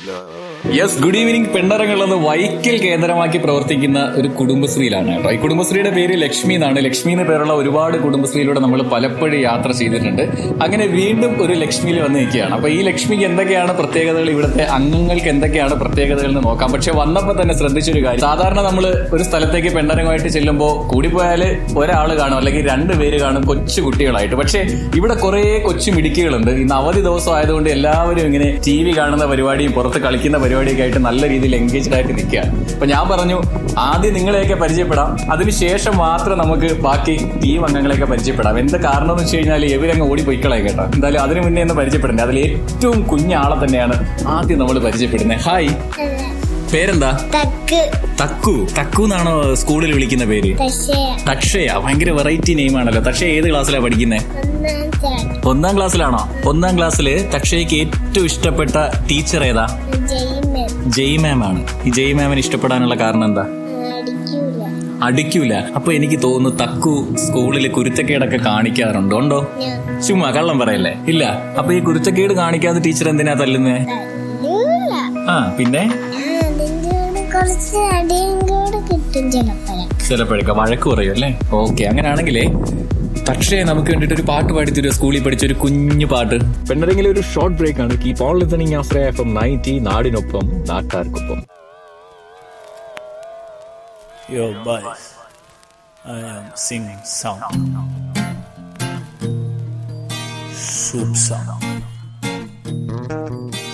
Yes good evening പെണ്ണറങ്ങുള്ളത് വൈക്കൽ കേന്ദ്രമാക്കി പ്രവർത്തിക്കുന്ന ഒരു കുടുംബശ്രീയിലാണ് കേട്ടോ ഈ കുടുംബശ്രീയുടെ പേര് ലക്ഷ്മി എന്നാണ് ലക്ഷ്മി എന്ന് പേരുള്ള ഒരുപാട് കുടുംബശ്രീയിലൂടെ നമ്മൾ പലപ്പോഴും യാത്ര ചെയ്തിട്ടുണ്ട് അങ്ങനെ വീണ്ടും ഒരു ലക്ഷ്മിയിൽ വന്ന് നിൽക്കുകയാണ് അപ്പൊ ഈ ലക്ഷ്മിക്ക് എന്തൊക്കെയാണ് പ്രത്യേകതകൾ ഇവിടുത്തെ അംഗങ്ങൾക്ക് എന്തൊക്കെയാണ് പ്രത്യേകതകൾ എന്ന് നോക്കാം പക്ഷെ വന്നപ്പോൾ തന്നെ ശ്രദ്ധിച്ചൊരു കാര്യം സാധാരണ നമ്മൾ ഒരു സ്ഥലത്തേക്ക് പെണ്ണരങ്ങമായിട്ട് ചെല്ലുമ്പോൾ കൂടിപ്പോയാല് ഒരാൾ കാണും അല്ലെങ്കിൽ രണ്ട് പേര് കാണും കൊച്ചു കുട്ടികളായിട്ട് പക്ഷെ ഇവിടെ കുറെ കൊച്ചു മിടുക്കികളുണ്ട് ഇന്ന് അവധി ദിവസം ആയതുകൊണ്ട് എല്ലാവരും ഇങ്ങനെ ടി വി കാണുന്ന പരിപാടിയും പുറത്ത് കളിക്കുന്ന പരിപാടിയൊക്കെ ആയിട്ട് നല്ല രീതിയിൽ എൻഗേജ്ഡ് ആയിട്ട് നിൽക്കുകയാണ് അപ്പൊ ഞാൻ പറഞ്ഞു ആദ്യം നിങ്ങളെയൊക്കെ പരിചയപ്പെടാം അതിനുശേഷം മാത്രം നമുക്ക് ബാക്കി ടീം അംഗങ്ങളെയൊക്കെ പരിചയപ്പെടാം എന്ത് കാരണം എന്ന് വെച്ച് കഴിഞ്ഞാൽ ഇവരങ്ങ് ഓടി പൊയ്ക്കളെ കേട്ടോ എന്തായാലും അതിനു മുന്നേ ഒന്ന് പരിചയപ്പെടണ്ടേ അതിൽ ഏറ്റവും കുഞ്ഞാളെ തന്നെയാണ് ആദ്യം നമ്മൾ പരിചയപ്പെടുന്നത് ഹായ് പേരെന്താ തക്ക് തക്കു തക്കു എന്നാണോ സ്കൂളിൽ വിളിക്കുന്ന പേര് പക്ഷേ തക്ഷയ ഭയങ്കര വെറൈറ്റി നെയിം ആണല്ലോ തക്ഷയ ഏത് ക്ലാസ്സിലാണ് പഠിക്കുന്നത് ഒന്നാം ചാടി ഒന്നാം ക്ലാസ്സിലാണോ ഒന്നാം ക്ലാസ്സിൽ തക്ഷയ്ക്ക് ഏറ്റവും ഇഷ്ടപ്പെട്ട ടീച്ചർ ഏതാ ജയിമൻ ജയ് മാം ആണ് ഈ ജയ് മാമിന് ഇഷ്ടപ്പെടാനുള്ള കാരണം എന്താ അടിക്കൂല അടിക്കൂല അപ്പൊ എനിക്ക് തോന്നുന്നു തക്കു സ്കൂളിൽ കുരുത്തക്കേടൊക്കെ കാണിക്കാറുണ്ട് ഉണ്ടോ ഞാൻ ചുമ്മാ കള്ളം പറയല്ലേ ഇല്ല അപ്പൊ ഈ കുരുത്തക്കേട് കാണിക്കാതെ ടീച്ചർ എന്തിനാ തല്ലുന്നേ തല്ലൂല ആ പിന്നെ ഞാൻ അതിന്റെ കൂടെ കുറച്ച് അടിയും കൂടെ കിട്ടും ചിലപ്പോഴൊക്കെ ചിലപ്പോഴൊക്കെ വഴക്ക് പറയും അല്ലേ ഓക്കെ അങ്ങനെയാണെങ്കിലേ പക്ഷേ നമുക്ക് വേണ്ടിട്ട് ഒരു പാട്ട് പാടിത്തരും സ്കൂളിൽ പഠിച്ച ഒരു കുഞ്ഞു പാട്ട് പെണ്ണതെങ്കിലും ഒരു ഷോർട്ട് ബ്രേക്ക് ആണ് keep on listening Ashraya F M ninety നാടിനൊപ്പം നാട്ടാർക്കൊപ്പം Yo, boys, I am singing song. Soup song.